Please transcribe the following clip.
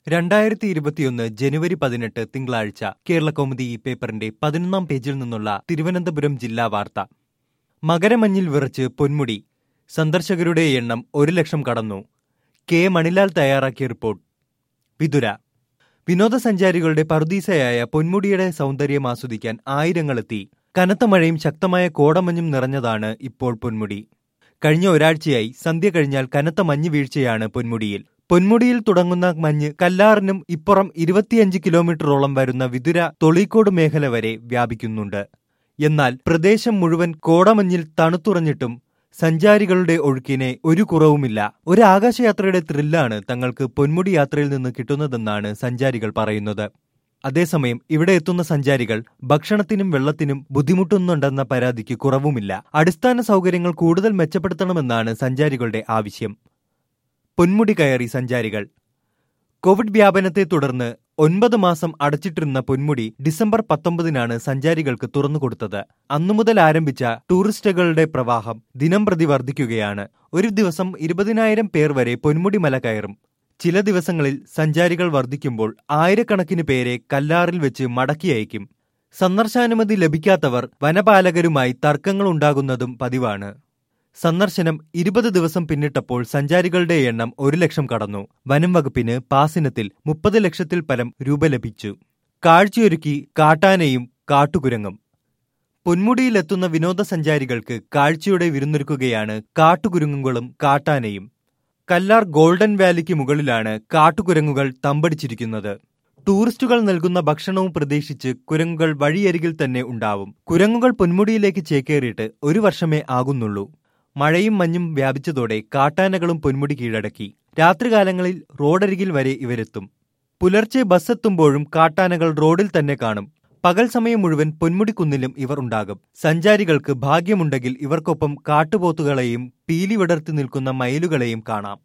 രണ്ടായിരത്തി ഇരുപത്തിയൊന്ന് ജനുവരി പതിനെട്ട് തിങ്കളാഴ്ച കേരളകൗമുദി ഈ പേപ്പറിന്റെ പതിനൊന്നാം പേജിൽ നിന്നുള്ള തിരുവനന്തപുരം ജില്ലാ വാർത്ത മകരമഞ്ഞിൽ വിറച്ച് പൊന്മുടി സന്ദർശകരുടെ എണ്ണം ഒരു ലക്ഷം കടന്നു കെ മണിലാൽ തയ്യാറാക്കിയ റിപ്പോർട്ട് വിതുര വിനോദസഞ്ചാരികളുടെ പറുദീസയായ പൊന്മുടിയുടെ സൗന്ദര്യം ആസ്വദിക്കാൻ ആയിരങ്ങളെത്തി കനത്ത മഴയും ശക്തമായ കോടമഞ്ഞും നിറഞ്ഞതാണ് ഇപ്പോൾ പൊന്മുടി കഴിഞ്ഞ ഒരാഴ്ചയായി സന്ധ്യ കഴിഞ്ഞാൽ കനത്ത മഞ്ഞ് വീഴ്ചയാണ് പൊന്മുടിയിൽ പൊന്മുടിയിൽ തുടങ്ങുന്ന മഞ്ഞ് കല്ലാറിനും ഇപ്പുറം ഇരുപത്തിയഞ്ച് കിലോമീറ്ററോളം വരുന്ന വിതുര തൊളിക്കോട് മേഖല വരെ വ്യാപിക്കുന്നുണ്ട് എന്നാൽ പ്രദേശം മുഴുവൻ കോടമഞ്ഞിൽ തണുത്തുറഞ്ഞിട്ടും സഞ്ചാരികളുടെ ഒഴുക്കിനെ ഒരു കുറവുമില്ല ഒരു ആകാശയാത്രയുടെ ത്രില്ലാണ് തങ്ങൾക്ക് പൊന്മുടി യാത്രയിൽ നിന്ന് കിട്ടുന്നതെന്നാണ് സഞ്ചാരികൾ പറയുന്നത് അതേസമയം ഇവിടെ എത്തുന്ന സഞ്ചാരികൾ ഭക്ഷണത്തിനും വെള്ളത്തിനും ബുദ്ധിമുട്ടുന്നുണ്ടെന്ന പരാതിക്ക് കുറവുമില്ല അടിസ്ഥാന സൗകര്യങ്ങൾ കൂടുതൽ മെച്ചപ്പെടുത്തണമെന്നാണ് സഞ്ചാരികളുടെ ആവശ്യം പൊന്മുടി കയറി സഞ്ചാരികൾ കോവിഡ് വ്യാപനത്തെ തുടർന്ന് ഒൻപത് മാസം അടച്ചിട്ടിരുന്ന പൊന്മുടി ഡിസംബർ പത്തൊമ്പതിനാണ് സഞ്ചാരികൾക്ക് തുറന്നുകൊടുത്തത് അന്നു മുതൽ ആരംഭിച്ച ടൂറിസ്റ്റുകളുടെ പ്രവാഹം ദിനംപ്രതി വർദ്ധിക്കുകയാണ് ഒരു ദിവസം ഇരുപതിനായിരം പേർ വരെ പൊന്മുടി മല കയറും ചില ദിവസങ്ങളിൽ സഞ്ചാരികൾ വർദ്ധിക്കുമ്പോൾ ആയിരക്കണക്കിന് പേരെ കല്ലാറിൽ വെച്ച് മടക്കി അയക്കും സന്ദർശാനുമതി ലഭിക്കാത്തവർ വനപാലകരുമായി തർക്കങ്ങൾ ഉണ്ടാകുന്നതും പതിവാണ് സന്ദർശനം ഇരുപത് ദിവസം പിന്നിട്ടപ്പോൾ സഞ്ചാരികളുടെ എണ്ണം ഒരു ലക്ഷം കടന്നു വനം വകുപ്പിന് പാസിനത്തിൽ മുപ്പത് ലക്ഷത്തിൽ പരം രൂപ ലഭിച്ചു കാഴ്ചയൊരുക്കി കാട്ടാനയും കാട്ടുകുരങ്ങും പൊന്മുടിയിലെത്തുന്ന വിനോദസഞ്ചാരികൾക്ക് കാഴ്ചയുടെ വിരുന്നൊരുക്കുകയാണ് കാട്ടുകുരങ്ങുകളും കാട്ടാനയും കല്ലാർ ഗോൾഡൻ വാലിക്ക് മുകളിലാണ് കാട്ടുകുരങ്ങുകൾ തമ്പടിച്ചിരിക്കുന്നത് ടൂറിസ്റ്റുകൾ നൽകുന്ന ഭക്ഷണവും പ്രതീക്ഷിച്ച് കുരങ്ങുകൾ വഴിയരികിൽ തന്നെ ഉണ്ടാവും കുരങ്ങുകൾ പൊന്മുടിയിലേക്ക് ചേക്കേറിയിട്ട് ഒരു വർഷമേ ആകുന്നുള്ളൂ മഴയും മഞ്ഞും വ്യാപിച്ചതോടെ കാട്ടാനകളും പൊന്മുടി കീഴടക്കി രാത്രികാലങ്ങളിൽ റോഡരികിൽ വരെ ഇവരെത്തും പുലർച്ചെ ബസ് എത്തുമ്പോഴും കാട്ടാനകൾ റോഡിൽ തന്നെ കാണും പകൽ സമയം മുഴുവൻ പൊന്മുടിക്കുന്നിലും ഇവർ ഉണ്ടാകും സഞ്ചാരികൾക്ക് ഭാഗ്യമുണ്ടെങ്കിൽ ഇവർക്കൊപ്പം കാട്ടുപോത്തുകളെയും പീലി വിടർത്തി നിൽക്കുന്ന മയിലുകളെയും കാണാം